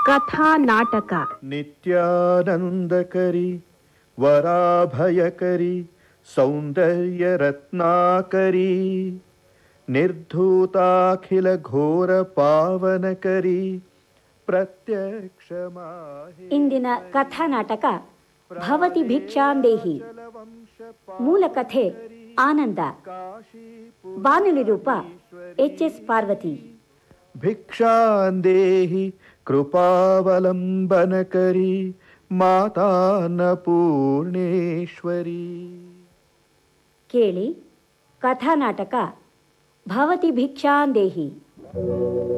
ಕಥಾ ನಾಟಕ ನಿತ್ಯಾನಂದಕರಿ ವರಾಭಯಕರಿ ಸೌಂದರ್ಯ ರತ್ನಾಕರಿ ನಿರ್ಧೂತಾಖಿಲ ಘೋರ ಪಾವನಕರಿ ಪ್ರತ್ಯಕ್ಷ ಮಾಹೇ ಇಂದಿನ ಕಥಾನಾಟಕ ಭವತಿ ಭಿಕ್ಷಾಂದೇಹಿ ಮೂಲ ಕಥೆ ಆನಂದ ಬಾನುಲಿ ರೂಪ ಎಚ್ ಎಸ್ ಪಾರ್ವತಿ ಭಿಕ್ಷಾಂದೇಹಿ ಕೃಪಾವಲಂಬನಕರಿ ಮಾತಾನ್ನಪೂರ್ಣೇಶ್ವರಿ ಕೇಳಿ ಕಥಾನಾಟಕ ಭವತಿ ಭಿಕ್ಷಾಂದೇಹಿ